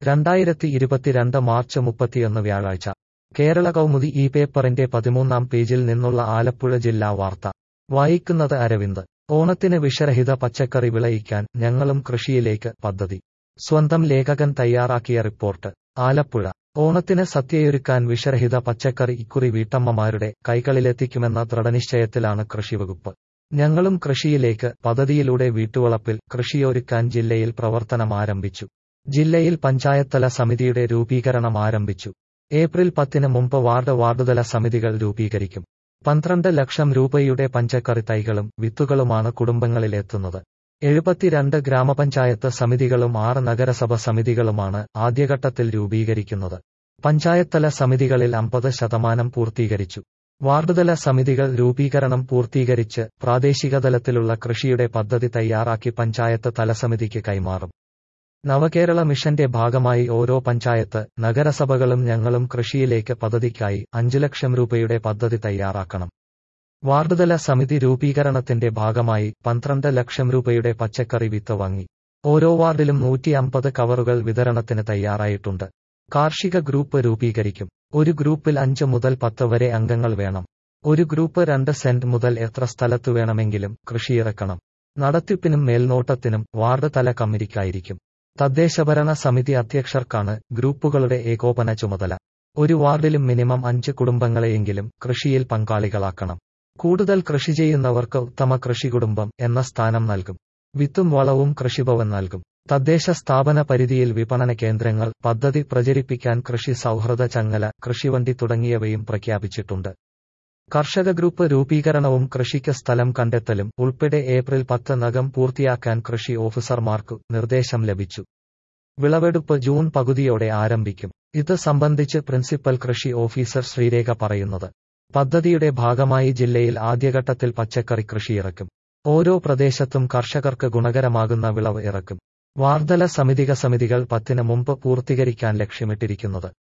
രണ്ടായിരത്തി ഇരുപത്തിരണ്ട് മാർച്ച് മുപ്പത്തിയൊന്ന് വ്യാഴാഴ്ച കേരള കൗമുദി ഈ പേപ്പറിന്റെ പതിമൂന്നാം പേജിൽ നിന്നുള്ള ആലപ്പുഴ ജില്ലാ വാർത്ത വായിക്കുന്നത് അരവിന്ദ് ഓണത്തിന് വിഷരഹിത പച്ചക്കറി വിളയിക്കാൻ ഞങ്ങളും കൃഷിയിലേക്ക് പദ്ധതി സ്വന്തം ലേഖകൻ തയ്യാറാക്കിയ റിപ്പോർട്ട് ആലപ്പുഴ ഓണത്തിന് സദ്യയൊരുക്കാൻ വിഷരഹിത പച്ചക്കറി ഇക്കുറി വീട്ടമ്മമാരുടെ കൈകളിലെത്തിക്കുമെന്ന ദൃഢനിശ്ചയത്തിലാണ് കൃഷിവകുപ്പ് ഞങ്ങളും കൃഷിയിലേക്ക് പദ്ധതിയിലൂടെ വീട്ടുവളപ്പിൽ കൃഷിയൊരുക്കാൻ ജില്ലയിൽ പ്രവർത്തനം ആരംഭിച്ചു ജില്ലയിൽ പഞ്ചായത്തല സമിതിയുടെ രൂപീകരണം ആരംഭിച്ചു ഏപ്രിൽ പത്തിന് മുമ്പ് വാർഡ് വാർഡുതല സമിതികൾ രൂപീകരിക്കും പന്ത്രണ്ട് ലക്ഷം രൂപയുടെ പച്ചക്കറി തൈകളും വിത്തുകളുമാണ് കുടുംബങ്ങളിലെത്തുന്നത് എഴുപത്തിരണ്ട് ഗ്രാമപഞ്ചായത്ത് സമിതികളും ആറ് നഗരസഭ സമിതികളുമാണ് ആദ്യഘട്ടത്തിൽ രൂപീകരിക്കുന്നത് പഞ്ചായത്തല സമിതികളിൽ അമ്പത് ശതമാനം പൂർത്തീകരിച്ചു വാർഡുതല സമിതികൾ രൂപീകരണം പൂർത്തീകരിച്ച് പ്രാദേശികതലത്തിലുള്ള കൃഷിയുടെ പദ്ധതി തയ്യാറാക്കി പഞ്ചായത്ത് തലസമിതിക്ക് കൈമാറും നവകേരള മിഷന്റെ ഭാഗമായി ഓരോ പഞ്ചായത്ത് നഗരസഭകളും ഞങ്ങളും കൃഷിയിലേക്ക് പദ്ധതിക്കായി അഞ്ചു ലക്ഷം രൂപയുടെ പദ്ധതി തയ്യാറാക്കണം വാർഡുതല സമിതി രൂപീകരണത്തിന്റെ ഭാഗമായി പന്ത്രണ്ട് ലക്ഷം രൂപയുടെ പച്ചക്കറി വിത്ത് വാങ്ങി ഓരോ വാർഡിലും നൂറ്റി അമ്പത് കവറുകൾ വിതരണത്തിന് തയ്യാറായിട്ടുണ്ട് കാർഷിക ഗ്രൂപ്പ് രൂപീകരിക്കും ഒരു ഗ്രൂപ്പിൽ അഞ്ച് മുതൽ പത്ത് വരെ അംഗങ്ങൾ വേണം ഒരു ഗ്രൂപ്പ് രണ്ട് സെന്റ് മുതൽ എത്ര സ്ഥലത്തു വേണമെങ്കിലും കൃഷിയിറക്കണം നടത്തിപ്പിനും മേൽനോട്ടത്തിനും വാർഡ് തല കമ്മിറ്റിക്കായിരിക്കും തദ്ദേശഭരണ സമിതി അധ്യക്ഷർക്കാണ് ഗ്രൂപ്പുകളുടെ ഏകോപന ചുമതല ഒരു വാർഡിലും മിനിമം അഞ്ച് കുടുംബങ്ങളെയെങ്കിലും കൃഷിയിൽ പങ്കാളികളാക്കണം കൂടുതൽ കൃഷി ചെയ്യുന്നവർക്ക് ഉത്തമ കൃഷി കുടുംബം എന്ന സ്ഥാനം നൽകും വിത്തും വളവും കൃഷിഭവൻ നൽകും തദ്ദേശ സ്ഥാപന പരിധിയിൽ വിപണന കേന്ദ്രങ്ങൾ പദ്ധതി പ്രചരിപ്പിക്കാൻ കൃഷി സൗഹൃദ ചങ്ങല കൃഷിവണ്ടി തുടങ്ങിയവയും പ്രഖ്യാപിച്ചിട്ടുണ്ട് കർഷക ഗ്രൂപ്പ് രൂപീകരണവും കൃഷിക്ക് സ്ഥലം കണ്ടെത്തലും ഉൾപ്പെടെ ഏപ്രിൽ പത്ത് നകം പൂർത്തിയാക്കാൻ കൃഷി ഓഫീസർമാർക്ക് നിർദ്ദേശം ലഭിച്ചു വിളവെടുപ്പ് ജൂൺ പകുതിയോടെ ആരംഭിക്കും ഇത് സംബന്ധിച്ച് പ്രിൻസിപ്പൽ കൃഷി ഓഫീസർ ശ്രീരേഖ പറയുന്നത് പദ്ധതിയുടെ ഭാഗമായി ജില്ലയിൽ ആദ്യഘട്ടത്തിൽ പച്ചക്കറി കൃഷി ഇറക്കും ഓരോ പ്രദേശത്തും കർഷകർക്ക് ഗുണകരമാകുന്ന വിളവ് ഇറക്കും വാർധല സമിതിക സമിതികൾ പത്തിന് മുമ്പ് പൂർത്തീകരിക്കാൻ ലക്ഷ്യമിട്ടിരിക്കുന്നത്